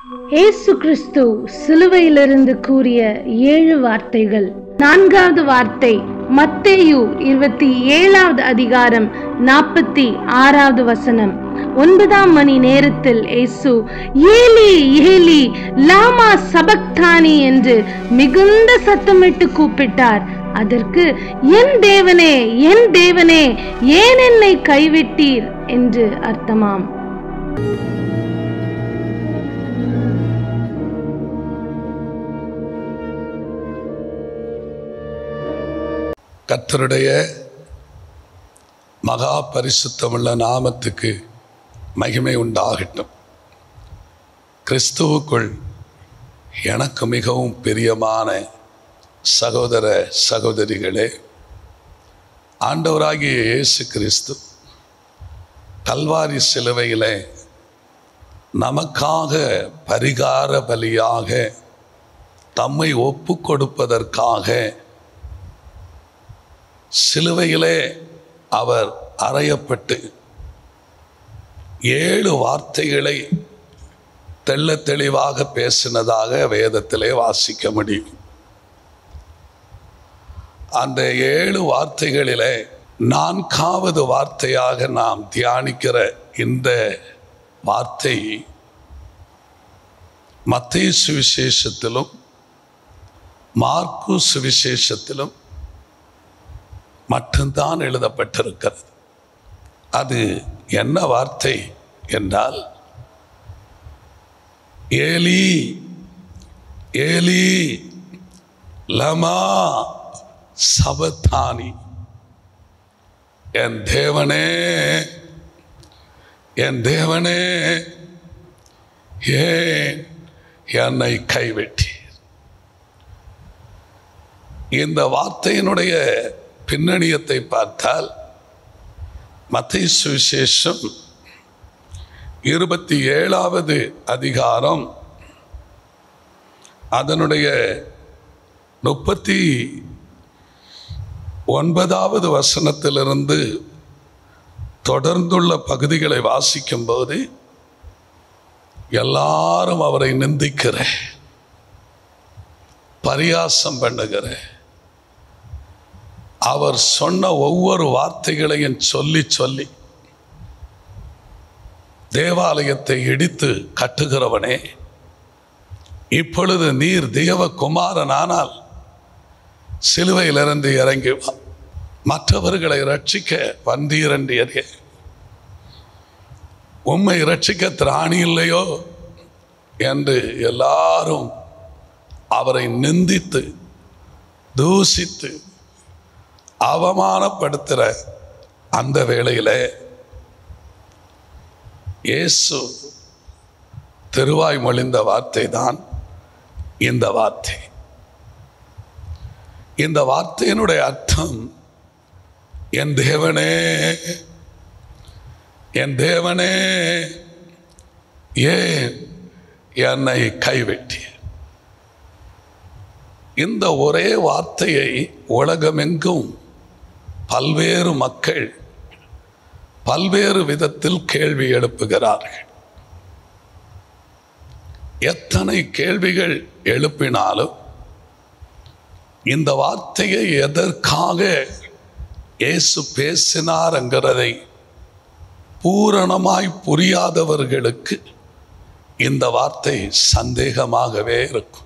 இயேசு கிறிஸ்து சிலுவையிலிருந்து கூறிய ஏழு வார்த்தைகள் நான்காவது வார்த்தை மத்தேயு இருபத்தி ஏழாவது அதிகாரம் நாற்பத்தி ஆறாவது வசனம் ஒன்பதாம் மணி நேரத்தில் இயேசு ஏலி ஏலி லாமா சபக்தானி என்று மிகுந்த சத்தமிட்டு கூப்பிட்டார் அதற்கு என் தேவனே என் தேவனே ஏன் என்னை கைவிட்டீர் என்று அர்த்தமாம் கர்த்தருடைய மகா பரிசுத்தமுள்ள நாமத்துக்கு மகிமை உண்டாகட்டும் கிறிஸ்துவுக்குள் எனக்கு மிகவும் பிரியமான சகோதர சகோதரிகளே ஆண்டவராகிய இயேசு கிறிஸ்து கல்வாரி சிலுவையிலே நமக்காக பரிகார பலியாக தம்மை ஒப்பு கொடுப்பதற்காக சிலுவையிலே அவர் அறையப்பட்டு ஏழு வார்த்தைகளை தெள்ள தெளிவாக பேசினதாக வேதத்திலே வாசிக்க முடியும் அந்த ஏழு வார்த்தைகளிலே நான்காவது வார்த்தையாக நாம் தியானிக்கிற இந்த வார்த்தை மத்திய சுவிசேஷத்திலும் மார்க்கு சுவிசேஷத்திலும் மட்டும்தான் எழுதப்பட்டிருக்கிறது அது என்ன வார்த்தை என்றால் ஏலி ஏலி லமா சபத்தானி என் தேவனே என் தேவனே ஏன் என்னை கைவிட்டீர் இந்த வார்த்தையினுடைய பின்னணியத்தை பார்த்தால் மத்திய சுவிசேஷம் இருபத்தி ஏழாவது அதிகாரம் அதனுடைய முப்பத்தி ஒன்பதாவது வசனத்திலிருந்து தொடர்ந்துள்ள பகுதிகளை வாசிக்கும்போது எல்லாரும் அவரை நிந்திக்கிற பரியாசம் பண்ணுகிற அவர் சொன்ன ஒவ்வொரு வார்த்தைகளையும் சொல்லி சொல்லி தேவாலயத்தை இடித்து கட்டுகிறவனே இப்பொழுது நீர் தேவகுமாரனானால் சிலுவையிலிருந்து இறங்கி வா மற்றவர்களை ரட்சிக்க வந்தீரண்டியதே உம்மை ரட்சிக்க திராணி இல்லையோ என்று எல்லாரும் அவரை நிந்தித்து தூசித்து அவமானப்படுத்துகிற அந்த வேளையில் இயேசு திருவாய் மொழிந்த வார்த்தை தான் இந்த வார்த்தை இந்த வார்த்தையினுடைய அர்த்தம் என் தேவனே என் தேவனே ஏன் என்னை கைவிட்டீர் இந்த ஒரே வார்த்தையை உலகமெங்கும் பல்வேறு மக்கள் பல்வேறு விதத்தில் கேள்வி எழுப்புகிறார்கள் எத்தனை கேள்விகள் எழுப்பினாலும் இந்த வார்த்தையை எதற்காக இயேசு பேசினார் என்கிறதை பூரணமாய் புரியாதவர்களுக்கு இந்த வார்த்தை சந்தேகமாகவே இருக்கும்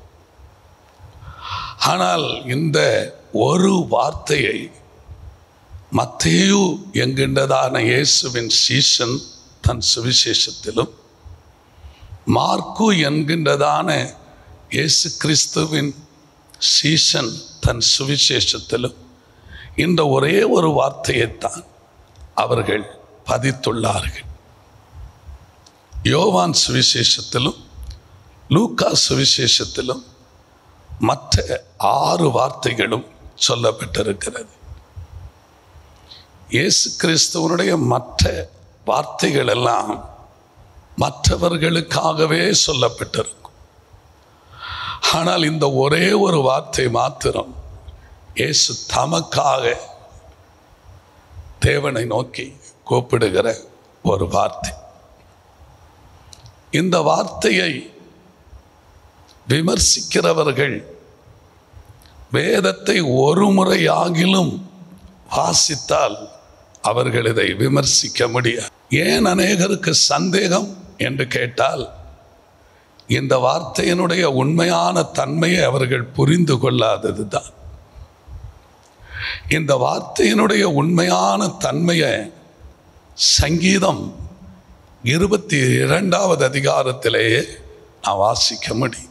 ஆனால் இந்த ஒரு வார்த்தையை மத்தேயு என்கின்றதான இயேசுவின் சீசன் தன் சுவிசேஷத்திலும் மார்க்கு என்கின்றதான இயேசு கிறிஸ்துவின் சீசன் தன் சுவிசேஷத்திலும் இந்த ஒரே ஒரு வார்த்தையைத்தான் அவர்கள் பதித்துள்ளார்கள் யோவான் சுவிசேஷத்திலும் லூக்கா சுவிசேஷத்திலும் மற்ற ஆறு வார்த்தைகளும் சொல்லப்பட்டிருக்கிறது இயேசு கிறிஸ்துவனுடைய மற்ற வார்த்தைகள் எல்லாம் மற்றவர்களுக்காகவே சொல்லப்பட்டிருக்கும் ஆனால் இந்த ஒரே ஒரு வார்த்தை மாத்திரம் இயேசு தமக்காக தேவனை நோக்கி கூப்பிடுகிற ஒரு வார்த்தை இந்த வார்த்தையை விமர்சிக்கிறவர்கள் வேதத்தை ஒரு முறையாகிலும் வாசித்தால் அவர்கள் இதை விமர்சிக்க முடியாது ஏன் அநேகருக்கு சந்தேகம் என்று கேட்டால் இந்த வார்த்தையினுடைய உண்மையான தன்மையை அவர்கள் புரிந்து கொள்ளாதது தான் இந்த வார்த்தையினுடைய உண்மையான தன்மையை சங்கீதம் இருபத்தி இரண்டாவது அதிகாரத்திலேயே நான் வாசிக்க முடியும்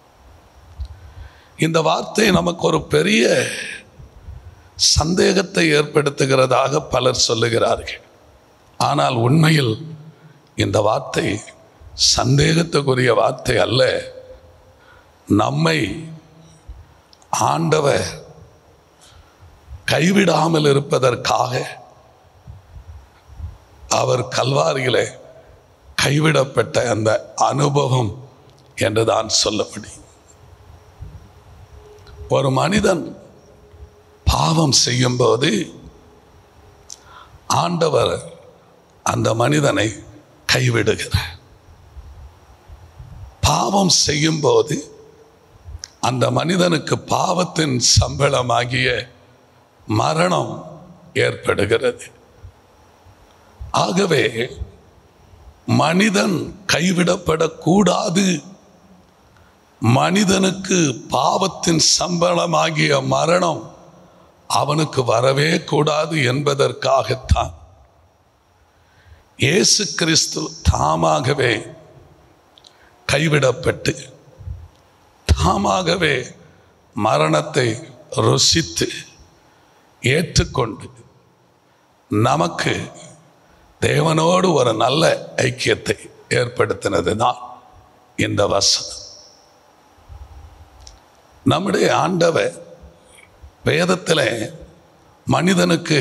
இந்த வார்த்தை நமக்கு ஒரு பெரிய சந்தேகத்தை ஏற்படுத்துகிறதாக பலர் சொல்லுகிறார்கள் ஆனால் உண்மையில் இந்த வார்த்தை சந்தேகத்துக்குரிய வார்த்தை அல்ல நம்மை ஆண்டவர் கைவிடாமல் இருப்பதற்காக அவர் கல்வாரியிலே கைவிடப்பட்ட அந்த அனுபவம் என்று தான் சொல்ல முடியும் ஒரு மனிதன் பாவம் செய்யும்போது ஆண்டவர் அந்த மனிதனை கைவிடுகிறார் பாவம் செய்யும்போது அந்த மனிதனுக்கு பாவத்தின் சம்பளமாகிய மரணம் ஏற்படுகிறது ஆகவே மனிதன் கைவிடப்படக்கூடாது மனிதனுக்கு பாவத்தின் சம்பளமாகிய மரணம் அவனுக்கு வரவே கூடாது என்பதற்காகத்தான் இயேசு கிறிஸ்து தாமாகவே கைவிடப்பட்டு தாமாகவே மரணத்தை ருசித்து ஏற்றுக்கொண்டு நமக்கு தேவனோடு ஒரு நல்ல ஐக்கியத்தை ஏற்படுத்தினது தான் இந்த வசனம் நம்முடைய ஆண்டவர் வேதத்தில் மனிதனுக்கு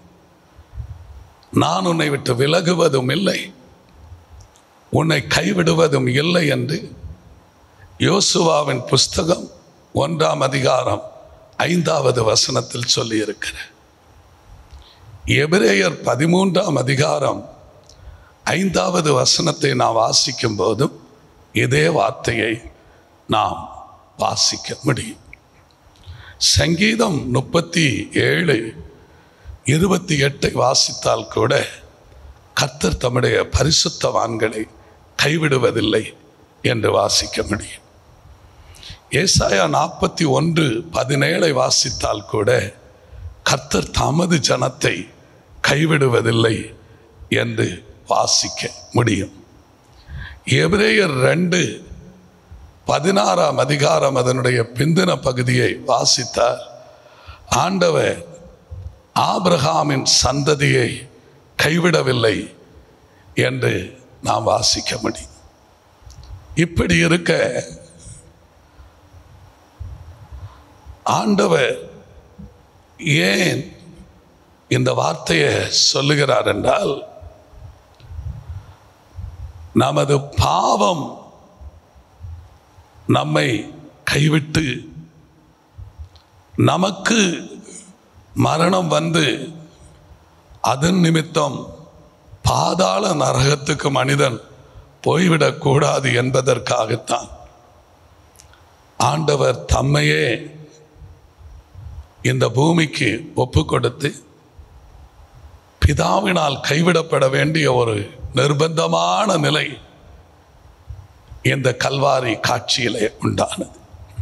நான் உன்னை விட்டு விலகுவதும் இல்லை உன்னை கைவிடுவதும் இல்லை என்று யோசுவாவின் புஸ்தகம் ஒன்றாம் அதிகாரம் ஐந்தாவது வசனத்தில் சொல்லியிருக்கிறார் எபிரேயர் பதிமூன்றாம் அதிகாரம் ஐந்தாவது வசனத்தை நாம் வாசிக்கும் போதும் இதே வார்த்தையை நாம் வாசிக்க முடியும் சங்கீதம் முப்பத்தி ஏழு இருபத்தி எட்டை வாசித்தால் கூட கர்த்தர் தம்முடைய பரிசுத்தவான்களை கைவிடுவதில்லை என்று வாசிக்க முடியும் ஏசாயா நாற்பத்தி ஒன்று பதினேழை வாசித்தால் கூட கர்த்தர் தமது ஜனத்தை கைவிடுவதில்லை என்று வாசிக்க முடியும் எபிரேயர் ரெண்டு பதினாறாம் அதிகாரம் அதனுடைய பிந்தின பகுதியை வாசித்தார் ஆண்டவர் ஆபிரகாமின் சந்ததியை கைவிடவில்லை என்று நாம் வாசிக்க முடியும் இப்படி இருக்க ஆண்டவர் ஏன் இந்த வார்த்தையை சொல்லுகிறார் என்றால் நமது பாவம் நம்மை கைவிட்டு நமக்கு மரணம் வந்து அதன் நிமித்தம் பாதாள நரகத்துக்கு மனிதன் போய்விடக்கூடாது என்பதற்காகத்தான் ஆண்டவர் தம்மையே இந்த பூமிக்கு ஒப்பு கொடுத்து பிதாவினால் கைவிடப்பட வேண்டிய ஒரு நிர்பந்தமான நிலை இந்த கல்வாரி காட்சியிலே உண்டானது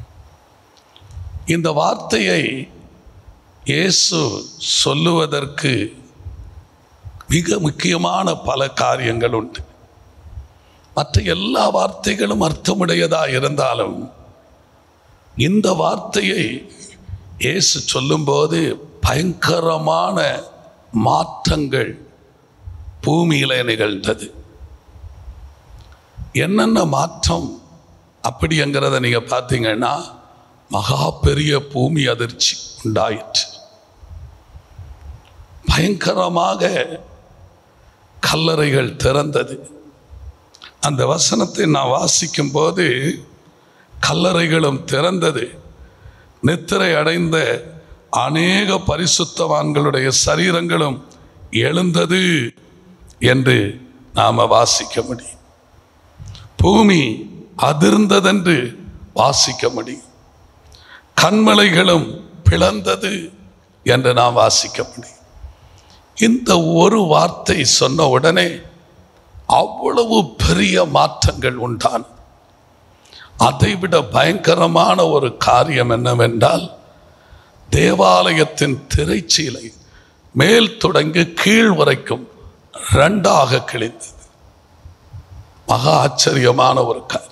இந்த வார்த்தையை இயேசு சொல்லுவதற்கு மிக முக்கியமான பல காரியங்கள் உண்டு மற்ற எல்லா வார்த்தைகளும் அர்த்தமுடையதா இருந்தாலும் இந்த வார்த்தையை இயேசு சொல்லும்போது பயங்கரமான மாற்றங்கள் பூமியில நிகழ்ந்தது என்னென்ன மாற்றம் அப்படிங்கிறத நீங்க பார்த்தீங்கன்னா மகா பெரிய பூமி அதிர்ச்சி உண்டாயிற்று பயங்கரமாக கல்லறைகள் திறந்தது அந்த வசனத்தை நான் வாசிக்கும் போது கல்லறைகளும் திறந்தது நித்திரை அடைந்த அநேக பரிசுத்தவான்களுடைய சரீரங்களும் எழுந்தது என்று நாம வாசிக்க முடியும் பூமி அதிர்ந்ததென்று வாசிக்க முடியும் கண்மலைகளும் பிளந்தது என்று நாம் வாசிக்க முடியும் இந்த ஒரு வார்த்தை சொன்ன உடனே அவ்வளவு பெரிய மாற்றங்கள் உண்டான அதைவிட பயங்கரமான ஒரு காரியம் என்னவென்றால் தேவாலயத்தின் திரைச்சீலை மேல் தொடங்கி கீழ் வரைக்கும் ரெண்டாக கிழிந்தது மகா ஆச்சரியமான ஒரு காரியம்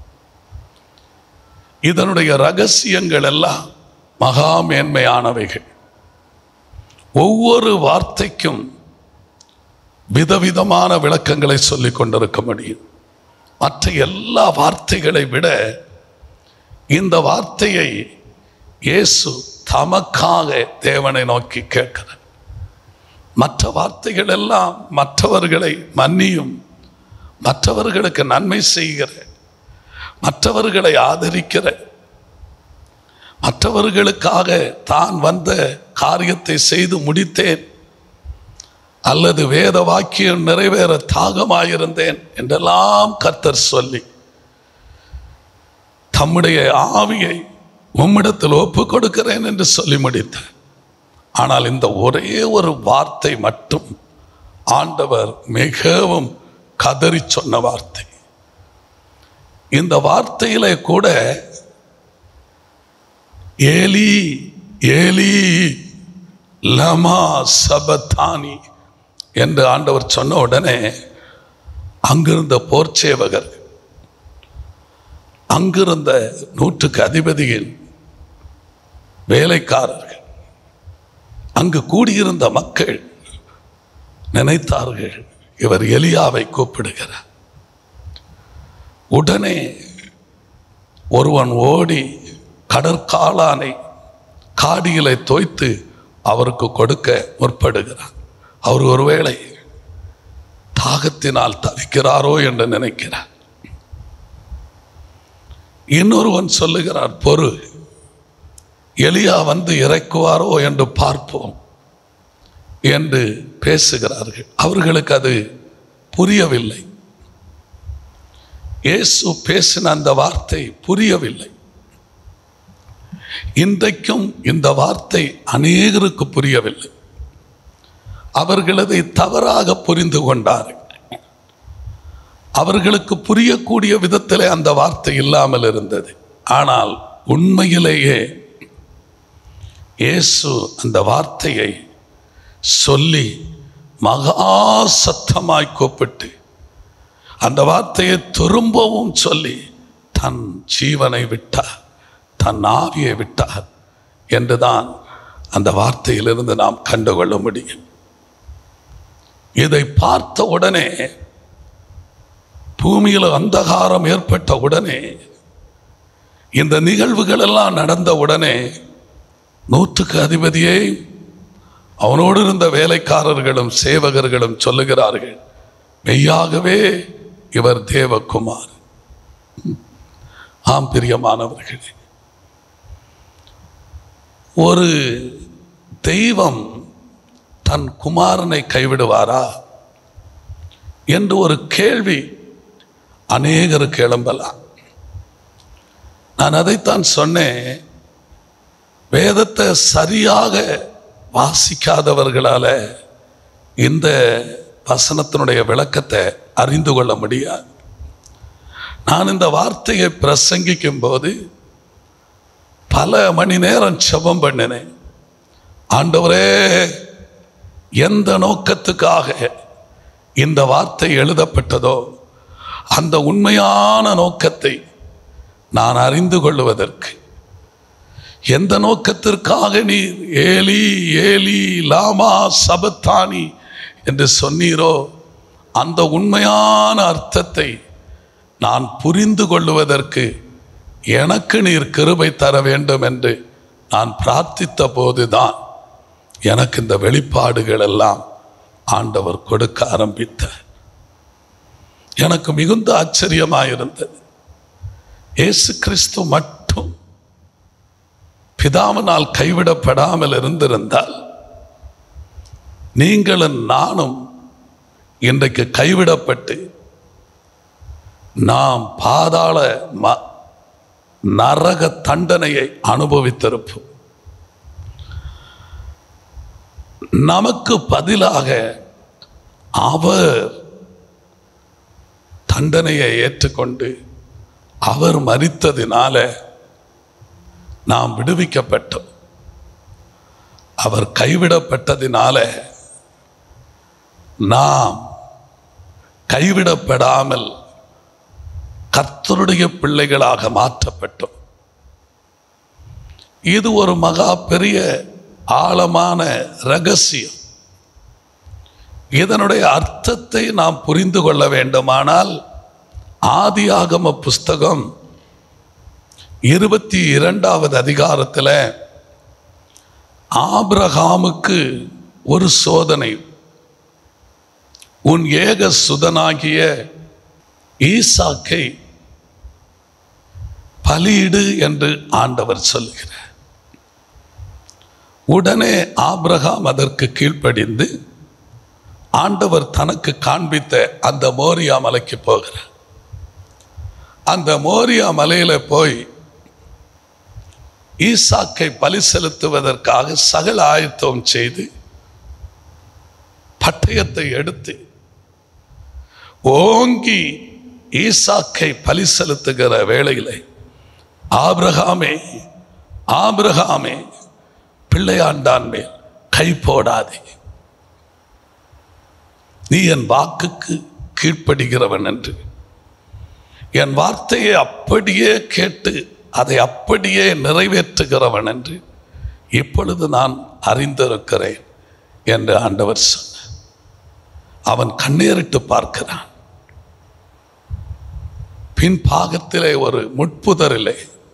இதனுடைய ரகசியங்கள் எல்லாம் மகா மேன்மையானவைகள் ஒவ்வொரு வார்த்தைக்கும் விதவிதமான விளக்கங்களை சொல்லிக் கொண்டிருக்க முடியும் மற்ற எல்லா வார்த்தைகளை விட இந்த வார்த்தையை இயேசு தமக்காக தேவனை நோக்கி கேட்கிறார் மற்ற வார்த்தைகள் எல்லாம் மற்றவர்களை மன்னியும் மற்றவர்களுக்கு நன்மை செய்கிற மற்றவர்களை ஆதரிக்கிற மற்றவர்களுக்காக தான் வந்த காரியத்தை செய்து முடித்தேன் அல்லது வேத வாக்கியம் நிறைவேற தாகமாயிருந்தேன் என்றெல்லாம் கர்த்தர் சொல்லி தம்முடைய ஆவியை உம்மிடத்தில் ஒப்பு கொடுக்கிறேன் என்று சொல்லி முடித்தார் ஆனால் இந்த ஒரே ஒரு வார்த்தை மட்டும் ஆண்டவர் மிகவும் கதறி சொன்ன வார்த்தை இந்த வார்த்தையிலே கூட ஏலி ஏலி லமா சபத்தானி என்று ஆண்டவர் சொன்ன உடனே அங்கிருந்த போர்ச்சேவகர் அங்கிருந்த நூற்றுக்கு அதிபதியின் வேலைக்காரர்கள் அங்கு கூடியிருந்த மக்கள் நினைத்தார்கள் இவர் எலியாவை கூப்பிடுகிறார் உடனே ஒருவன் ஓடி கடற்காளானை காடிகளை தோய்த்து அவருக்கு கொடுக்க முற்படுகிறார் அவர் ஒருவேளை தாகத்தினால் தவிக்கிறாரோ என்று நினைக்கிறார் இன்னொருவன் சொல்லுகிறார் பொறு எலியா வந்து இறக்குவாரோ என்று பார்ப்போம் என்று பேசுகிறார்கள் அவர்களுக்கு அது புரியவில்லை இயேசு பேசின அந்த வார்த்தை புரியவில்லை இன்றைக்கும் இந்த வார்த்தை அநேகருக்கு புரியவில்லை அவர்கள் அதை தவறாக புரிந்து கொண்டார்கள் அவர்களுக்கு புரியக்கூடிய விதத்திலே அந்த வார்த்தை இல்லாமல் இருந்தது ஆனால் உண்மையிலேயே இயேசு அந்த வார்த்தையை சொல்லி மகா சத்தமாய் கூப்பிட்டு அந்த வார்த்தையை திரும்பவும் சொல்லி தன் ஜீவனை விட்டார் தன் ஆவியை விட்டார் என்றுதான் அந்த வார்த்தையிலிருந்து நாம் கண்டுகொள்ள முடியும் இதை பார்த்த உடனே பூமியில் அந்தகாரம் ஏற்பட்ட உடனே இந்த நிகழ்வுகள் எல்லாம் நடந்த உடனே நூற்றுக்கு அதிபதியே அவனோடு இருந்த வேலைக்காரர்களும் சேவகர்களும் சொல்லுகிறார்கள் மெய்யாகவே இவர் தேவகுமார் ஆம் பிரியமானவர்களே ஒரு தெய்வம் தன் குமாரனை கைவிடுவாரா என்று ஒரு கேள்வி அநேகருக்கு எழும்பலாம் நான் அதைத்தான் சொன்னேன் வேதத்தை சரியாக வாசிக்காதவர்களால இந்த வசனத்தினுடைய விளக்கத்தை அறிந்து கொள்ள முடியாது நான் இந்த வார்த்தையை பிரசங்கிக்கும் போது பல மணி நேரம் செபம் பண்ணினேன் ஆண்டவரே எந்த நோக்கத்துக்காக இந்த வார்த்தை எழுதப்பட்டதோ அந்த உண்மையான நோக்கத்தை நான் அறிந்து கொள்வதற்கு எந்த நோக்கத்திற்காக நீ ஏலி ஏலி லாமா சபத்தானி என்று சொன்னீரோ அந்த உண்மையான அர்த்தத்தை நான் புரிந்து கொள்வதற்கு எனக்கு நீர் கிருபை தர வேண்டும் என்று நான் பிரார்த்தித்த போதுதான் எனக்கு இந்த வெளிப்பாடுகள் எல்லாம் ஆண்டவர் கொடுக்க ஆரம்பித்தார் எனக்கு மிகுந்த ஆச்சரியமாயிருந்தது இயேசு கிறிஸ்து மட்டும் பிதாவினால் கைவிடப்படாமல் இருந்திருந்தால் நீங்களும் நானும் இன்றைக்கு கைவிடப்பட்டு நாம் பாதாள ம நரக தண்டனையை அனுபவித்திருப்போம் நமக்கு பதிலாக அவர் தண்டனையை ஏற்றுக்கொண்டு அவர் மரித்ததினால நாம் விடுவிக்கப்பட்டோம் அவர் கைவிடப்பட்டதினால நாம் கைவிடப்படாமல் கர்த்தருடைய பிள்ளைகளாக மாற்றப்பட்டோம் இது ஒரு மகா பெரிய ஆழமான ரகசியம் இதனுடைய அர்த்தத்தை நாம் புரிந்து கொள்ள வேண்டுமானால் ஆதியாகம புஸ்தகம் இருபத்தி இரண்டாவது அதிகாரத்தில் ஆபிரகாமுக்கு ஒரு சோதனை உன் ஏக சுதனாகிய ஈசாக்கை பலியிடு என்று ஆண்டவர் சொல்லுகிறார் உடனே ஆபிரகாம் அதற்கு கீழ்ப்படிந்து ஆண்டவர் தனக்கு காண்பித்த அந்த மோரியா மலைக்கு போகிறார் அந்த மோரியா மலையில போய் ஈசாக்கை பலி செலுத்துவதற்காக சகல ஆயத்தம் செய்து பட்டயத்தை எடுத்து ஓங்கி ஈசாக்கை பலி செலுத்துகிற வேளையிலே ஆபிரகாமே ஆபிரகாமே பிள்ளையாண்டான் மேல் கை போடாதே நீ என் வாக்குக்கு கீழ்ப்படுகிறவன் என்று என் வார்த்தையை அப்படியே கேட்டு அதை அப்படியே நிறைவேற்றுகிறவன் என்று இப்பொழுது நான் அறிந்திருக்கிறேன் என்று ஆண்டவர் சொன்னார் அவன் கண்ணீரிட்டு பார்க்கிறான் பின் பாகத்திலே ஒரு முட்புதரிலே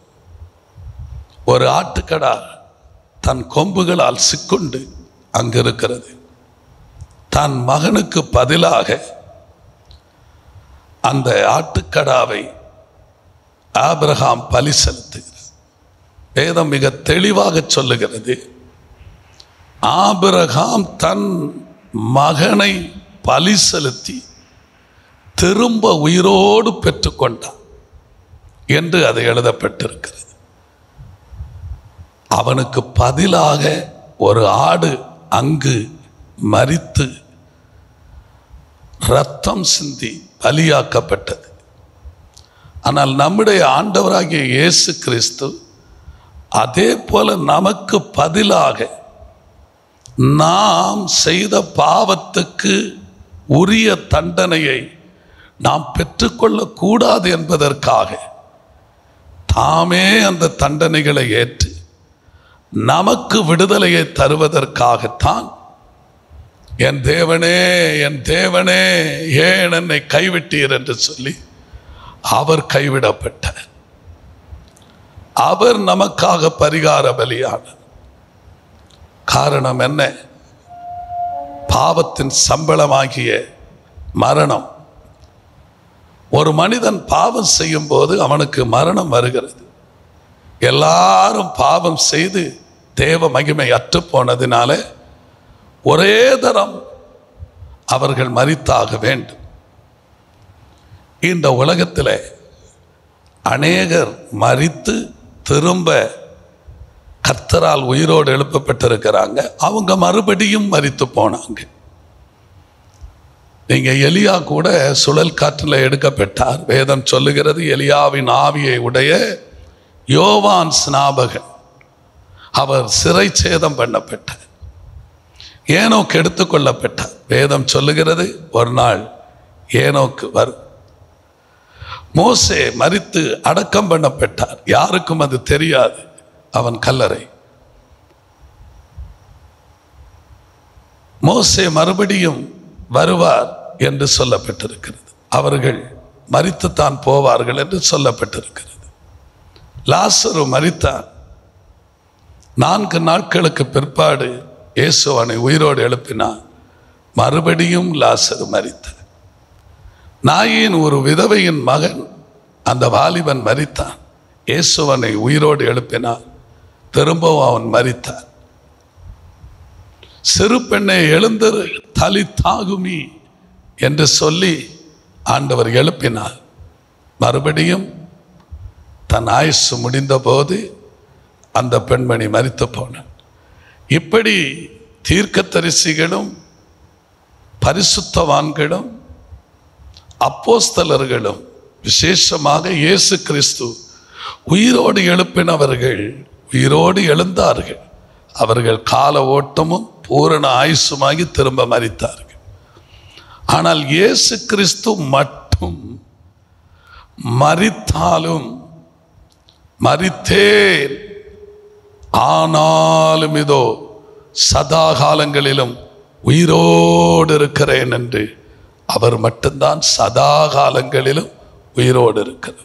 ஒரு ஆட்டுக்கடா தன் கொம்புகளால் சிக்குண்டு அங்கு இருக்கிறது தன் மகனுக்கு பதிலாக அந்த ஆட்டுக்கடாவை ஆபிரகாம் பலி செலுத்துகிறார் வேதம் மிக தெளிவாக சொல்லுகிறது ஆபிரகாம் தன் மகனை பலி செலுத்தி திரும்ப உயிரோடு பெற்றுக்கொண்டான் என்று அது எழுதப்பட்டிருக்கிறது அவனுக்கு பதிலாக ஒரு ஆடு அங்கு மரித்து ரத்தம் சிந்தி பலியாக்கப்பட்டது ஆனால் நம்முடைய ஆண்டவராகிய இயேசு கிறிஸ்து அதே போல நமக்கு பதிலாக நாம் செய்த பாவத்துக்கு உரிய தண்டனையை நாம் பெற்றுக்கொள்ளக்கூடாது என்பதற்காக தாமே அந்த தண்டனைகளை ஏற்று நமக்கு விடுதலையை தருவதற்காகத்தான் என் தேவனே என் தேவனே ஏன் என்னை கைவிட்டீர் என்று சொல்லி அவர் கைவிடப்பட்டார் அவர் நமக்காக பரிகார பலியானார் காரணம் என்ன பாவத்தின் சம்பளமாகிய மரணம் ஒரு மனிதன் பாவம் செய்யும் போது அவனுக்கு மரணம் வருகிறது எல்லாரும் பாவம் செய்து தேவ மகிமை அற்று போனதினால ஒரே தரம் அவர்கள் மரித்தாக வேண்டும் இந்த உலகத்தில் அநேகர் மரித்து திரும்ப கர்த்தரால் உயிரோடு எழுப்பப்பட்டிருக்கிறாங்க அவங்க மறுபடியும் மரித்து போனாங்க நீங்க எலியா கூட சுழல் காற்றில் எடுக்கப்பட்டார் வேதம் சொல்லுகிறது எலியாவின் ஆவியை உடைய யோவான் ஸ்நாபகன் அவர் சிறை சேதம் பண்ணப்பட்டார் ஏனோக்கு எடுத்துக்கொள்ளப்பட்டார் வேதம் சொல்லுகிறது ஒரு நாள் ஏனோக்கு வரும் மோசே மரித்து அடக்கம் பண்ணப்பட்டார் யாருக்கும் அது தெரியாது அவன் கல்லறை மோசே மறுபடியும் வருவார் என்று சொல்லப்பட்டிருக்கிறது அவர்கள் மரித்துத்தான் போவார்கள் என்று சொல்லப்பட்டிருக்கிறது லாசரு மரித்தான் நான்கு நாட்களுக்கு பிற்பாடு இயேசு அவனை உயிரோடு எழுப்பினான் மறுபடியும் லாசரு மரித்தார் நாயின் ஒரு விதவையின் மகன் அந்த வாலிபன் மரித்தான் இயேசுவனை உயிரோடு எழுப்பினான் திரும்பவும் அவன் மரித்தான் சிறு பெண்ணை எழுந்தரு தலி தாகுமி என்று சொல்லி ஆண்டவர் எழுப்பினார் மறுபடியும் தன் ஆயுசு முடிந்தபோது அந்த பெண்மணி மரித்து போனார் இப்படி தீர்க்கதரிசிகளும் பரிசுத்தவான்களும் அப்போஸ்தலர்களும் விசேஷமாக இயேசு கிறிஸ்து உயிரோடு எழுப்பினவர்கள் உயிரோடு எழுந்தார்கள் அவர்கள் கால ஓட்டமும் பூரண ஆயுசுமாகி திரும்ப மரித்தார்கள் ஆனால் இயேசு கிறிஸ்து மட்டும் மரித்தாலும் மரித்தேன் ஆனாலும் இதோ சதா காலங்களிலும் உயிரோடு இருக்கிறேன் என்று அவர் மட்டும்தான் சதா காலங்களிலும் உயிரோடு இருக்கிறது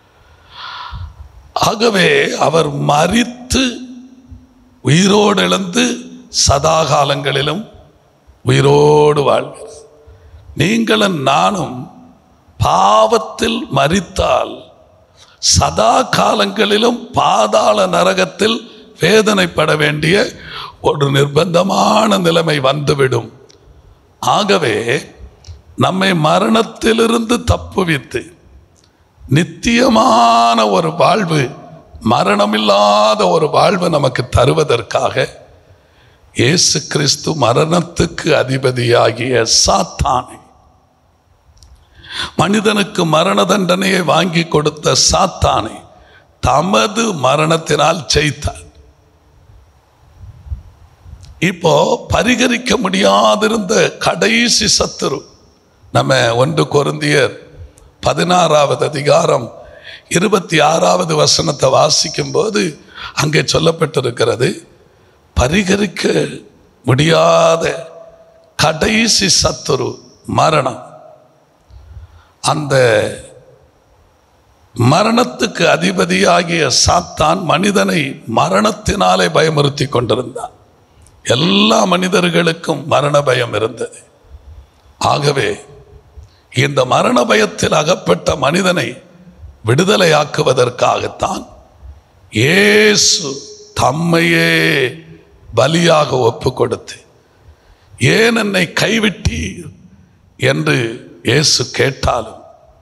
ஆகவே அவர் மரித்து உயிரோடு எழுந்து சதா காலங்களிலும் உயிரோடு வாழ்கிறார் நீங்களும் நானும் பாவத்தில் மரித்தால் சதா காலங்களிலும் பாதாள நரகத்தில் வேதனைப்பட வேண்டிய ஒரு நிர்பந்தமான நிலைமை வந்துவிடும் ஆகவே நம்மை மரணத்திலிருந்து தப்புவித்து நித்தியமான ஒரு வாழ்வு மரணமில்லாத ஒரு வாழ்வு நமக்கு தருவதற்காக இயேசு கிறிஸ்து மரணத்துக்கு அதிபதியாகிய சாத்தானை மனிதனுக்கு மரண தண்டனையை வாங்கி கொடுத்த சாத்தானை தமது மரணத்தினால் ஜெயித்தார் இப்போ பரிகரிக்க முடியாதிருந்த கடைசி சத்துரு நம்ம ஒன்று கொருந்தியர் பதினாறாவது அதிகாரம் இருபத்தி ஆறாவது வசனத்தை வாசிக்கும் போது அங்கே சொல்லப்பட்டிருக்கிறது பரிகரிக்க முடியாத கடைசி சத்துரு மரணம் அந்த மரணத்துக்கு அதிபதியாகிய சாத்தான் மனிதனை மரணத்தினாலே பயமுறுத்தி கொண்டிருந்தான் எல்லா மனிதர்களுக்கும் மரண பயம் இருந்தது ஆகவே இந்த மரண பயத்தில் அகப்பட்ட மனிதனை விடுதலையாக்குவதற்காகத்தான் இயேசு தம்மையே பலியாக ஒப்பு கொடுத்து ஏன் என்னை கைவிட்டீர் என்று இயேசு கேட்டாலும்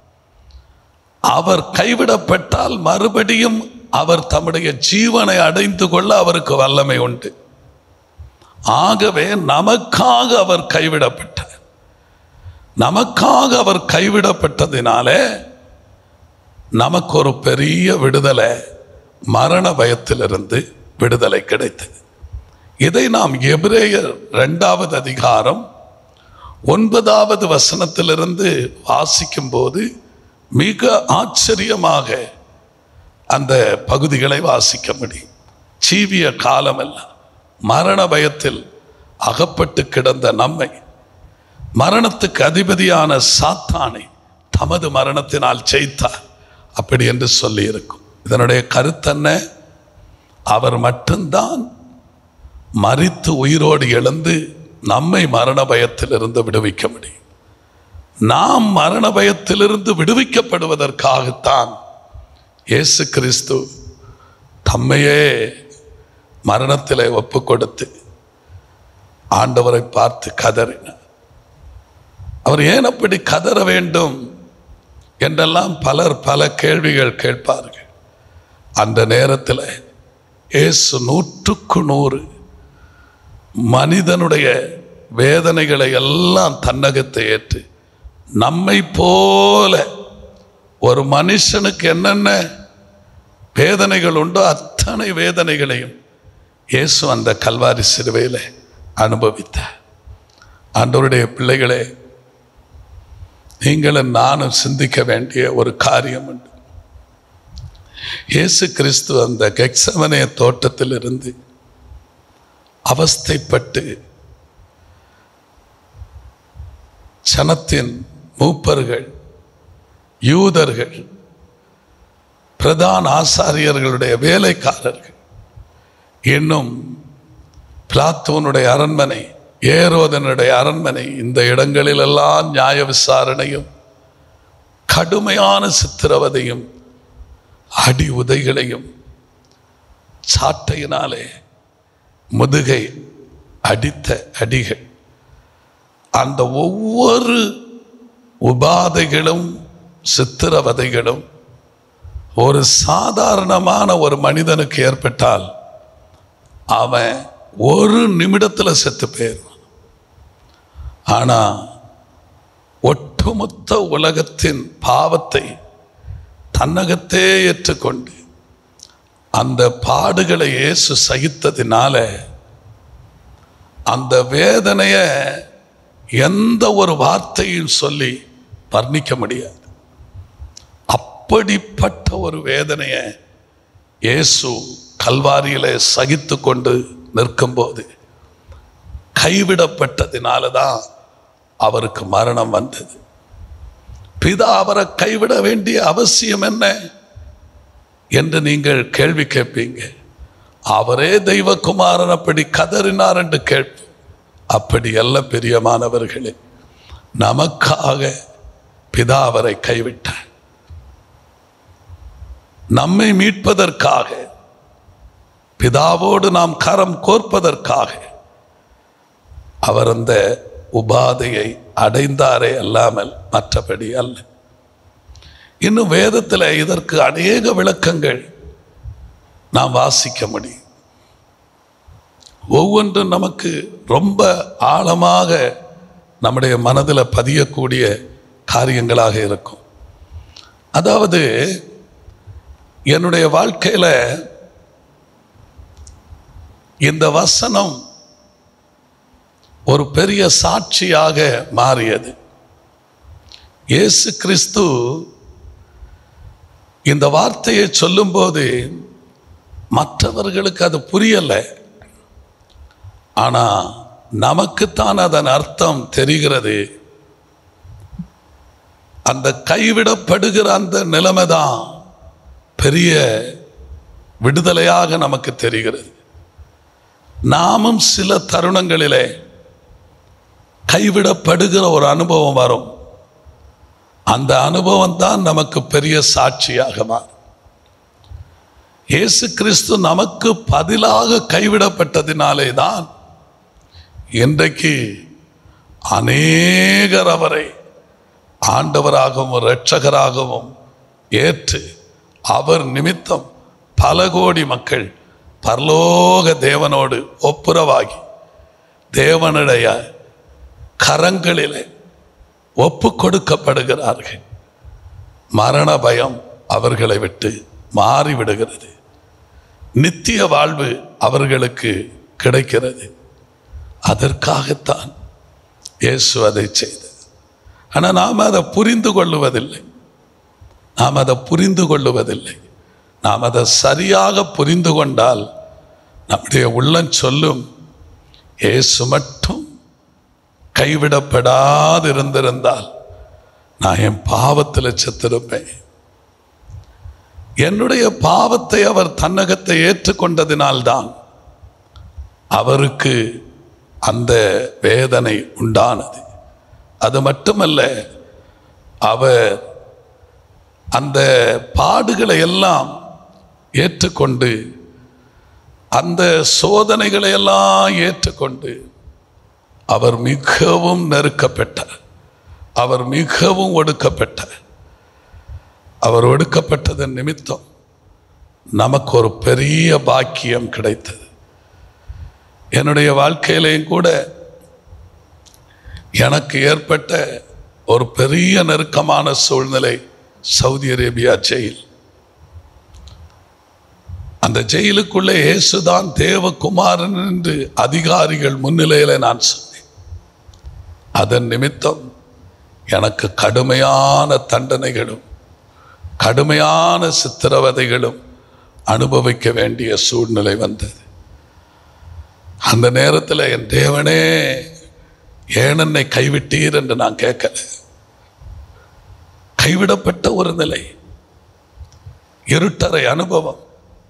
அவர் கைவிடப்பட்டால் மறுபடியும் அவர் தம்முடைய ஜீவனை அடைந்து கொள்ள அவருக்கு வல்லமை உண்டு ஆகவே நமக்காக அவர் கைவிடப்பட்டார் நமக்காக அவர் கைவிடப்பட்டதினாலே நமக்கு ஒரு பெரிய விடுதலை மரண பயத்திலிருந்து விடுதலை கிடைத்தது இதை நாம் எபிரேயர் இரண்டாவது அதிகாரம் ஒன்பதாவது வசனத்திலிருந்து வாசிக்கும் போது மிக ஆச்சரியமாக அந்த பகுதிகளை வாசிக்க முடியும் ஜீவிய காலமெல்லாம் மரண பயத்தில் அகப்பட்டு கிடந்த நம்மை மரணத்துக்கு அதிபதியான சாத்தானை தமது மரணத்தினால் ஜெயித்தார் அப்படி என்று சொல்லி இருக்கும் இதனுடைய கருத்தென்ன அவர் மட்டும்தான் மரித்து உயிரோடு எழுந்து நம்மை மரண பயத்திலிருந்து விடுவிக்க முடியும் நாம் மரண பயத்திலிருந்து விடுவிக்கப்படுவதற்காகத்தான் இயேசு கிறிஸ்து தம்மையே மரணத்திலே ஒப்பு கொடுத்து ஆண்டவரை பார்த்து கதறினார் அவர் ஏன் அப்படி கதற வேண்டும் என்றெல்லாம் பலர் பல கேள்விகள் கேட்பார்கள் அந்த நேரத்தில் இயேசு நூற்றுக்கு நூறு மனிதனுடைய வேதனைகளை எல்லாம் தன்னகத்தை ஏற்று நம்மை போல ஒரு மனுஷனுக்கு என்னென்ன வேதனைகள் உண்டோ அத்தனை வேதனைகளையும் இயேசு அந்த கல்வாரி சிலுவையில் அனுபவித்தார் ஆண்டவருடைய பிள்ளைகளே நீங்களும் நானும் சிந்திக்க வேண்டிய ஒரு காரியம் உண்டு இயேசு கிறிஸ்து அந்த கெக்சவனே தோட்டத்திலிருந்து அவஸ்தைப்பட்டு சனத்தின் மூப்பர்கள் யூதர்கள் பிரதான ஆசாரியர்களுடைய வேலைக்காரர்கள் இன்னும் பிளாத்தோனுடைய அரண்மனை ஏரோதனுடைய அரண்மனை இந்த இடங்களிலெல்லாம் நியாய விசாரணையும் கடுமையான சித்திரவதையும் அடி உதைகளையும் சாட்டையினாலே முதுகை அடித்த அடிகள் அந்த ஒவ்வொரு உபாதைகளும் சித்திரவதைகளும் ஒரு சாதாரணமான ஒரு மனிதனுக்கு ஏற்பட்டால் அவன் ஒரு நிமிடத்தில் செத்து போயிடுவான் ஆனா ஒட்டுமொத்த உலகத்தின் பாவத்தை தன்னகத்தே ஏற்றுக்கொண்டு அந்த பாடுகளை இயேசு சகித்ததினால அந்த வேதனைய எந்த ஒரு வார்த்தையும் சொல்லி வர்ணிக்க முடியாது அப்படிப்பட்ட ஒரு வேதனையை இயேசு கல்வாரியிலே சகித்து கொண்டு நிற்கும்போது கைவிடப்பட்டதினால தான் அவருக்கு மரணம் வந்தது பிதா அவரை கைவிட வேண்டிய அவசியம் என்ன என்று நீங்கள் கேள்வி கேட்பீங்க அவரே தெய்வகுமாரன் அப்படி கதறினார் என்று கேட்போம் அப்படி அல்ல பிரியமானவர்களே நமக்காக பிதா அவரை கைவிட்டார் நம்மை மீட்பதற்காக பிதாவோடு நாம் கரம் கோர்ப்பதற்காக அவர் அந்த உபாதையை அடைந்தாரே அல்லாமல் மற்றபடி அல்ல இன்னும் வேதத்தில் இதற்கு அநேக விளக்கங்கள் நாம் வாசிக்க முடியும் ஒவ்வொன்றும் நமக்கு ரொம்ப ஆழமாக நம்முடைய மனதில் பதியக்கூடிய காரியங்களாக இருக்கும் அதாவது என்னுடைய வாழ்க்கையில் இந்த வசனம் ஒரு பெரிய சாட்சியாக மாறியது இயேசு கிறிஸ்து இந்த வார்த்தையை சொல்லும்போது மற்றவர்களுக்கு அது புரியலை ஆனா நமக்குத்தான் அதன் அர்த்தம் தெரிகிறது அந்த கைவிடப்படுகிற அந்த நிலைமை தான் பெரிய விடுதலையாக நமக்கு தெரிகிறது நாமும் சில தருணங்களிலே கைவிடப்படுகிற ஒரு அனுபவம் வரும் அந்த அனுபவம் தான் நமக்கு பெரிய சாட்சியாக மாறும் இயேசு கிறிஸ்து நமக்கு பதிலாக கைவிடப்பட்டதினாலே தான் இன்றைக்கு அநேகர் அவரை ஆண்டவராகவும் இரட்சகராகவும் ஏற்று அவர் நிமித்தம் பல கோடி மக்கள் பரலோக தேவனோடு ஒப்புரவாகி தேவனுடைய கரங்களிலே ஒப்பு கொடுக்கப்படுகிறார்கள் மரண பயம் அவர்களை விட்டு மாறிவிடுகிறது நித்திய வாழ்வு அவர்களுக்கு கிடைக்கிறது அதற்காகத்தான் இயேசு அதை செய்தது ஆனால் நாம் அதை புரிந்து கொள்ளுவதில்லை நாம் அதை புரிந்து கொள்ளுவதில்லை நாம் அதை சரியாக புரிந்து கொண்டால் நம்முடைய உள்ளம் சொல்லும் இயேசு மட்டும் கைவிடப்படாதிருந்திருந்தால் நான் என் பாவத்தில் செத்திருப்பேன் என்னுடைய பாவத்தை அவர் தன்னகத்தை ஏற்றுக்கொண்டதினால்தான் அவருக்கு அந்த வேதனை உண்டானது அது மட்டுமல்ல அவர் அந்த பாடுகளை எல்லாம் ஏற்றுக்கொண்டு அந்த சோதனைகளை எல்லாம் ஏற்றுக்கொண்டு அவர் மிகவும் நெருக்கப்பட்டார் அவர் மிகவும் ஒடுக்கப்பட்டார் அவர் ஒடுக்கப்பட்டதன் நிமித்தம் நமக்கு ஒரு பெரிய பாக்கியம் கிடைத்தது என்னுடைய வாழ்க்கையிலையும் கூட எனக்கு ஏற்பட்ட ஒரு பெரிய நெருக்கமான சூழ்நிலை சவுதி அரேபியா ஜெயில் அந்த ஜெயிலுக்குள்ளே இயேசுதான் தேவகுமாரன் என்று அதிகாரிகள் முன்னிலையில நான் சொன்னேன் அதன் நிமித்தம் எனக்கு கடுமையான தண்டனைகளும் கடுமையான சித்திரவதைகளும் அனுபவிக்க வேண்டிய சூழ்நிலை வந்தது அந்த நேரத்தில் என் தேவனே ஏன் என்னை கைவிட்டீர் என்று நான் கேட்கல கைவிடப்பட்ட ஒரு நிலை இருட்டறை அனுபவம்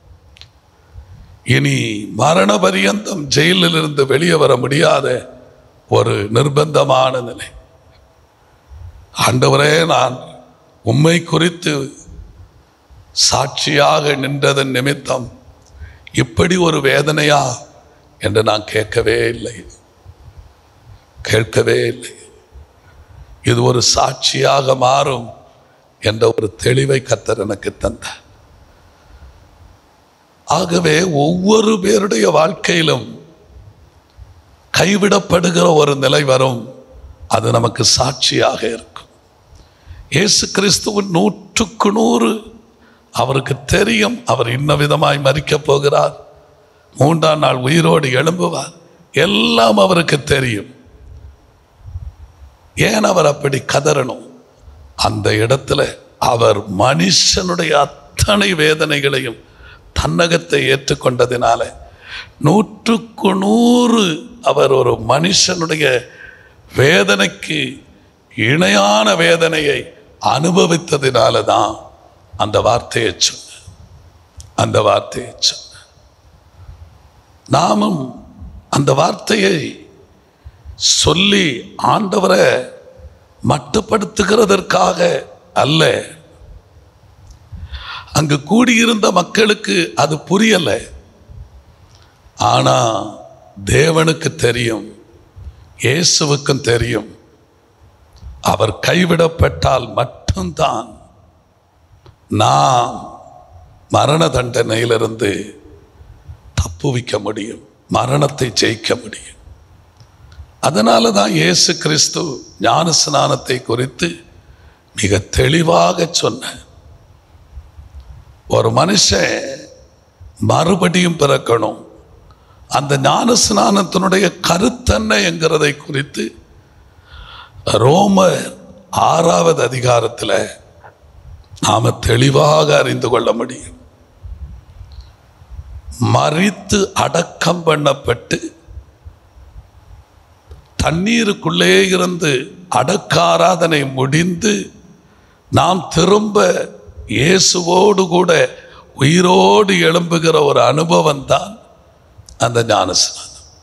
இனி மரண பரியந்தம் ஜெயிலில் இருந்து வெளியே வர முடியாத ஒரு நிர்பந்தமான நிலை ஆண்டவரே நான் உம்மை குறித்து சாட்சியாக நின்றதன் நிமித்தம் இப்படி ஒரு வேதனையா என்று நான் கேட்கவே இல்லை கேட்கவே இல்லை இது ஒரு சாட்சியாக மாறும் என்ற ஒரு தெளிவை கத்தர் எனக்கு தந்தார் ஆகவே ஒவ்வொரு பேருடைய வாழ்க்கையிலும் கைவிடப்படுகிற ஒரு நிலை வரும் அது நமக்கு சாட்சியாக இருக்கும் இயேசு கிறிஸ்துவின் நூற்றுக்கு நூறு அவருக்கு தெரியும் அவர் இன்ன விதமாய் மறிக்கப் போகிறார் மூன்றாம் நாள் உயிரோடு எழும்புவார் எல்லாம் அவருக்கு தெரியும் ஏன் அவர் அப்படி கதறணும் அந்த இடத்துல அவர் மனுஷனுடைய அத்தனை வேதனைகளையும் தன்னகத்தை ஏற்றுக்கொண்டதினால நூற்றுக்கு நூறு அவர் ஒரு மனுஷனுடைய வேதனைக்கு இணையான வேதனையை அனுபவித்ததினால தான் அந்த வார்த்தையை சொன்ன அந்த வார்த்தையை சொன்ன நாமும் அந்த வார்த்தையை சொல்லி ஆண்டவரை மட்டுப்படுத்துகிறதற்காக அல்ல அங்கு கூடியிருந்த மக்களுக்கு அது புரியல ஆனா தேவனுக்கு தெரியும் இயேசுவுக்கும் தெரியும் அவர் கைவிடப்பட்டால் மட்டும்தான் நாம் மரண தண்டனையிலிருந்து தப்புவிக்க முடியும் மரணத்தை ஜெயிக்க முடியும் அதனால தான் இயேசு கிறிஸ்து ஞான ஸ்நானத்தை குறித்து மிக தெளிவாக சொன்ன ஒரு மனுஷன் மறுபடியும் பிறக்கணும் அந்த ஞான ஸ்நானத்தினுடைய கருத்தென்ன என்கிறதை குறித்து ரோமர் ஆறாவது அதிகாரத்தில் நாம தெளிவாக அறிந்து கொள்ள முடியும் மறித்து அடக்கம் பண்ணப்பட்டு தண்ணீருக்குள்ளே இருந்து அடக்காராதனை முடிந்து நாம் திரும்ப இயேசுவோடு கூட உயிரோடு எழும்புகிற ஒரு அனுபவம் தான் அந்த ஞானஸ்நானம்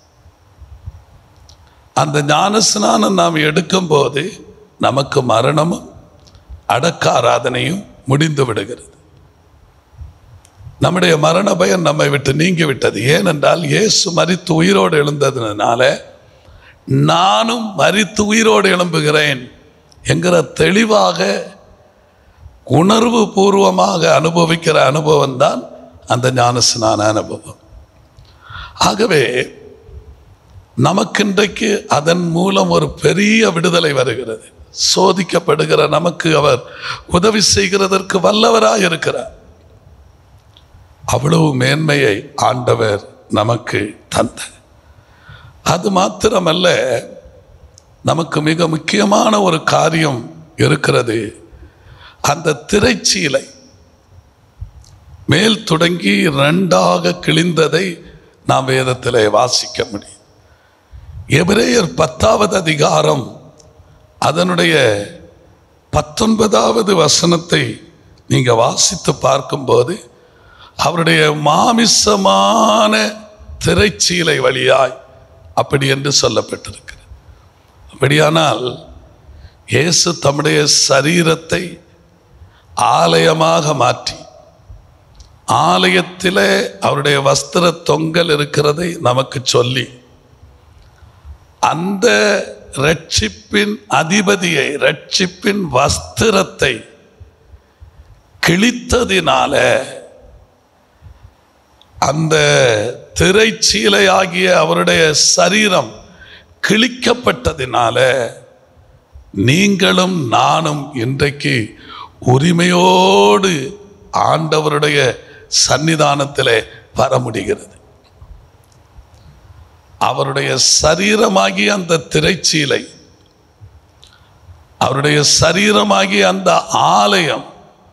அந்த ஞானஸ்நானம் நாம் எடுக்கும்போது நமக்கு மரணமும் அடக்க ஆராதனையும் முடிந்து விடுகிறது நம்முடைய மரண பயம் நம்மை விட்டு நீங்கி விட்டது ஏனென்றால் இயேசு மரித்து உயிரோடு எழுந்ததுனால நானும் மரித்து உயிரோடு எழும்புகிறேன் என்கிற தெளிவாக உணர்வு பூர்வமாக அனுபவிக்கிற அனுபவம் தான் அந்த ஞானஸ்நான அனுபவம் ஆகவே நமக்கு இன்றைக்கு அதன் மூலம் ஒரு பெரிய விடுதலை வருகிறது சோதிக்கப்படுகிற நமக்கு அவர் உதவி செய்கிறதற்கு வல்லவராய் இருக்கிறார் அவ்வளவு மேன்மையை ஆண்டவர் நமக்கு தந்த அது மாத்திரமல்ல நமக்கு மிக முக்கியமான ஒரு காரியம் இருக்கிறது அந்த திரைச்சீலை மேல் தொடங்கி ரெண்டாக கிழிந்ததை நாம் வேதத்திலே வாசிக்க முடியும் எபிரேயர் பத்தாவது அதிகாரம் அதனுடைய பத்தொன்பதாவது வசனத்தை நீங்க வாசித்து பார்க்கும்போது அவருடைய மாமிசமான திரைச்சீலை வழியாய் அப்படி என்று சொல்லப்பட்டிருக்கிறது அப்படியானால் இயேசு தம்முடைய சரீரத்தை ஆலயமாக மாற்றி ஆலயத்திலே அவருடைய வஸ்திர தொங்கல் இருக்கிறதை நமக்கு சொல்லி அந்த ரட்சிப்பின் அதிபதியை ரட்சிப்பின் வஸ்திரத்தை கிழித்ததினால அந்த திரைச்சீலையாகிய அவருடைய சரீரம் கிழிக்கப்பட்டதினால நீங்களும் நானும் இன்றைக்கு உரிமையோடு ஆண்டவருடைய சன்னிதானத்திலே வர முடிகிறது அவருடைய சரீரமாகிய அந்த திரைச்சீலை அவருடைய சரீரமாகிய அந்த ஆலயம்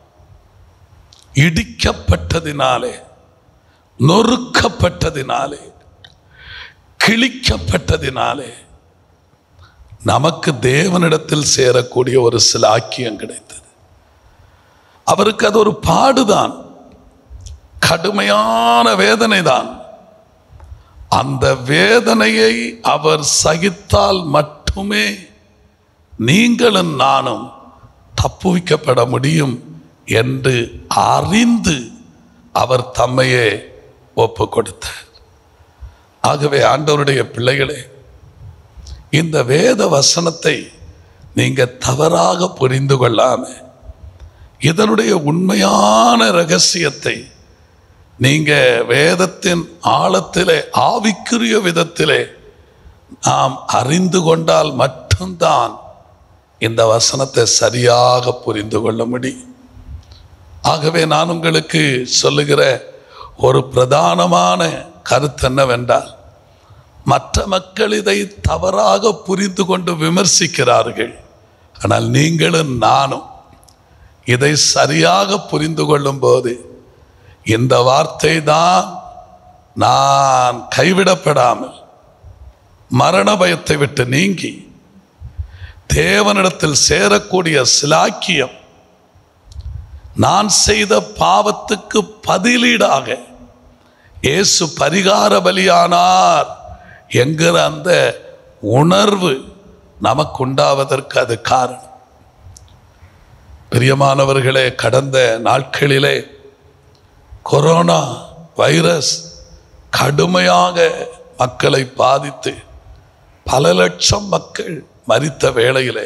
இடிக்கப்பட்டதினாலே நொறுக்கப்பட்டதினாலே கிழிக்கப்பட்டதினாலே நமக்கு தேவனிடத்தில் சேரக்கூடிய ஒரு சிலாக்கியம் கிடைத்தது அவருக்கு அது ஒரு பாடுதான் கடுமையான வேதனை தான் அந்த வேதனையை அவர் சகித்தால் மட்டுமே நீங்களும் நானும் தப்புவிக்கப்பட முடியும் என்று அறிந்து அவர் தம்மையே ஒப்பு கொடுத்தார் ஆகவே ஆண்டவருடைய பிள்ளைகளே இந்த வேத வசனத்தை நீங்க தவறாக புரிந்து கொள்ளாம இதனுடைய உண்மையான ரகசியத்தை நீங்க வேதத்தின் ஆழத்திலே ஆவிக்குரிய விதத்திலே நாம் அறிந்து கொண்டால் மட்டும்தான் இந்த வசனத்தை சரியாக புரிந்து கொள்ள முடியும் ஆகவே நான் உங்களுக்கு சொல்லுகிற ஒரு பிரதானமான கருத்து என்னவென்றால் மற்ற மக்கள் இதை தவறாக புரிந்து கொண்டு விமர்சிக்கிறார்கள் ஆனால் நீங்களும் நானும் இதை சரியாக புரிந்து கொள்ளும் போது இந்த வார்த்தை தான் நான் கைவிடப்படாமல் மரண பயத்தை விட்டு நீங்கி தேவனிடத்தில் சேரக்கூடிய சிலாக்கியம் நான் செய்த பாவத்துக்கு பதிலீடாக இயேசு பரிகார பலியானார் என்கிற அந்த உணர்வு நமக்கு உண்டாவதற்கு அது காரணம் பிரியமானவர்களே கடந்த நாட்களிலே கொரோனா வைரஸ் கடுமையாக மக்களை பாதித்து பல லட்சம் மக்கள் மரித்த வேளையிலே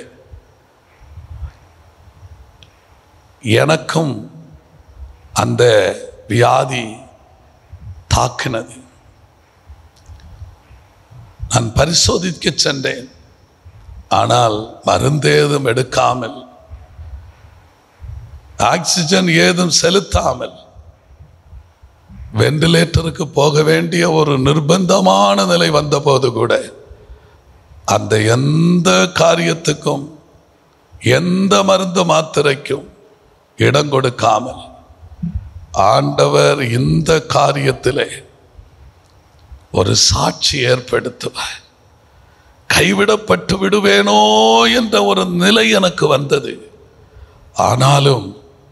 எனக்கும் அந்த வியாதி தாக்கினது நான் பரிசோதிக்க சென்றேன் ஆனால் மருந்தேதும் எடுக்காமல் ஆக்சிஜன் ஏதும் செலுத்தாமல் வெண்டிலேட்டருக்கு போக வேண்டிய ஒரு நிர்பந்தமான நிலை வந்தபோது கூட அந்த எந்த காரியத்துக்கும் எந்த மருந்து மாத்திரைக்கும் இடம் கொடுக்காமல் ஆண்டவர் இந்த காரியத்திலே ஒரு சாட்சி ஏற்படுத்துவார் கைவிடப்பட்டு விடுவேனோ என்ற ஒரு நிலை எனக்கு வந்தது ஆனாலும்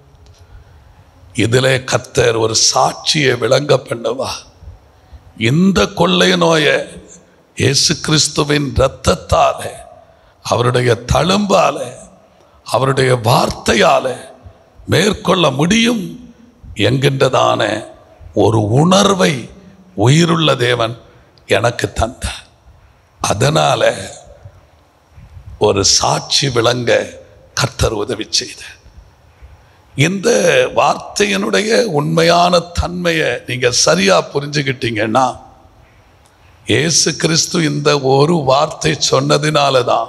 இதிலே கத்தர் ஒரு சாட்சியை விளங்க பண்ணுவா இந்த கொள்ளை நோயை இயேசு கிறிஸ்துவின் இரத்தத்தால அவருடைய தழும்பால அவருடைய வார்த்தையால மேற்கொள்ள முடியும் என்கின்றதான ஒரு உணர்வை உயிருள்ள தேவன் எனக்கு தந்தார் அதனால ஒரு சாட்சி விளங்க கர்த்தர் உதவி செய்தார் இந்த வார்த்தையினுடைய உண்மையான தன்மையை நீங்க சரியா புரிஞ்சுக்கிட்டீங்கன்னா இயேசு கிறிஸ்து இந்த ஒரு வார்த்தை சொன்னதினால தான்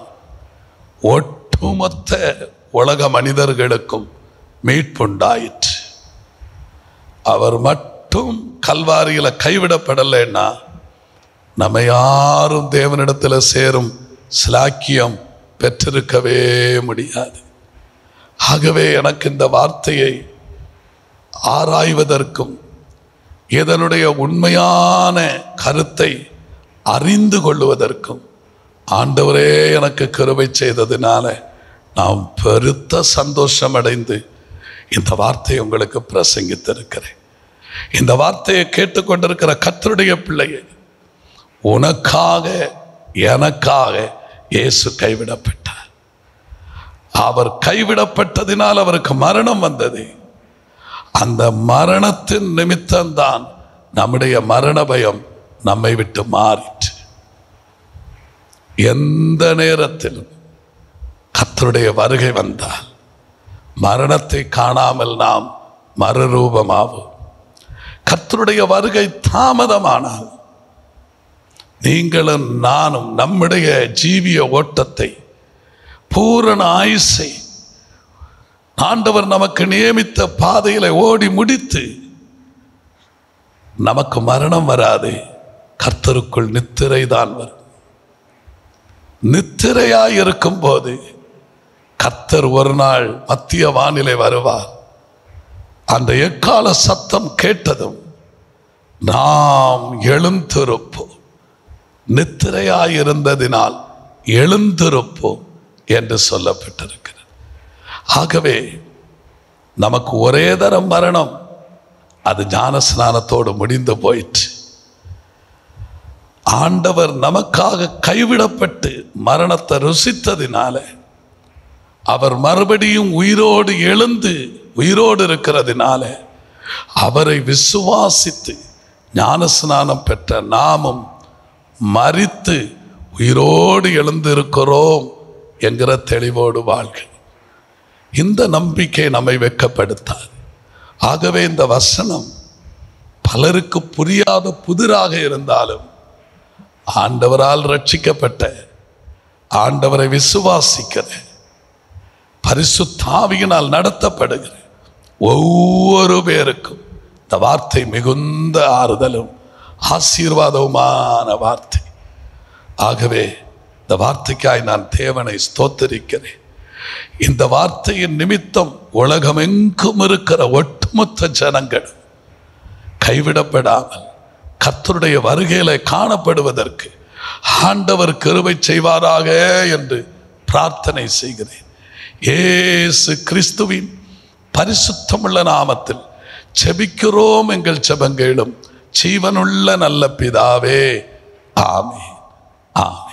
ஒட்டுமொத்த உலக மனிதர்களுக்கும் மீட்புண்டாயிற்று அவர் மட்டும் கல்வாரியில கைவிடப்படலைன்னா நம்ம யாரும் தேவனிடத்தில் சேரும் சிலாக்கியம் பெற்றிருக்கவே முடியாது ஆகவே எனக்கு இந்த வார்த்தையை ஆராய்வதற்கும் இதனுடைய உண்மையான கருத்தை அறிந்து கொள்வதற்கும் ஆண்டவரே எனக்கு கருவை செய்ததினால நான் பெருத்த சந்தோஷம் அடைந்து இந்த வார்த்தையை உங்களுக்கு பிரசங்கித்திருக்கிறேன் இந்த வார்த்தையை கேட்டுக்கொண்டிருக்கிற கத்தருடைய பிள்ளையை உனக்காக எனக்காக இயேசு கைவிடப்பட்டார் அவர் கைவிடப்பட்டதினால் அவருக்கு மரணம் வந்தது அந்த மரணத்தின் நிமித்தம்தான் நம்முடைய மரண பயம் நம்மை விட்டு மாறிற்று எந்த நேரத்திலும் கத்தருடைய வருகை வந்தால் மரணத்தை காணாமல் நாம் மறுரூபமாவோம் கத்தருடைய வருகை தாமதமானால் நீங்களும் நானும் நம்முடைய ஜீவிய ஓட்டத்தை பூரண ஆயுசை ஆண்டவர் நமக்கு நியமித்த பாதையில ஓடி முடித்து நமக்கு மரணம் வராது கர்த்தருக்குள் நித்திரை தான் வரும் நித்திரையாய் இருக்கும் போது கர்த்தர் ஒரு நாள் மத்திய வானிலை வருவார் அந்த எக்கால சத்தம் கேட்டதும் நாம் எழுந்திருப்போம் நித்திரையாயிருந்ததினால் எழுந்திருப்போம் என்று சொல்லப்பட்டிருக்கிறது ஆகவே நமக்கு ஒரே தரம் மரணம் அது ஞான ஸ்நானத்தோடு முடிந்து போயிற்று ஆண்டவர் நமக்காக கைவிடப்பட்டு மரணத்தை ருசித்ததினால அவர் மறுபடியும் உயிரோடு எழுந்து உயிரோடு இருக்கிறதுனால அவரை விசுவாசித்து ஞானஸ்நானம் பெற்ற நாமும் மறித்து உயிரோடு எழுந்திருக்கிறோம் என்கிற தெளிவோடு வாழ்க இந்த நம்பிக்கை நம்மை வெட்கப்படுத்தாது ஆகவே இந்த வசனம் பலருக்கு புரியாத புதிராக இருந்தாலும் ஆண்டவரால் ரட்சிக்கப்பட்ட ஆண்டவரை விசுவாசிக்கிற பரிசுத்தாவியினால் நடத்தப்படுகிற ஒவ்வொரு பேருக்கும் இந்த வார்த்தை மிகுந்த ஆறுதலும் ஆசீர்வாதவுமான வார்த்தை ஆகவே இந்த வார்த்தைக்காய் நான் தேவனை ஸ்தோத்தரிக்கிறேன் இந்த வார்த்தையின் நிமித்தம் உலகமெங்கும் இருக்கிற ஒட்டுமொத்த ஜனங்கள் கைவிடப்படாமல் கர்த்தருடைய வருகையில காணப்படுவதற்கு ஆண்டவர் கிருபை செய்வாராக என்று பிரார்த்தனை செய்கிறேன் ஏசு கிறிஸ்துவின் பரிசுத்தமுள்ள நாமத்தில் செபிக்கிறோம் எங்கள் செபங்களும் ஜீவனுள்ள நல்ல பிதாவே ஆமே ஆ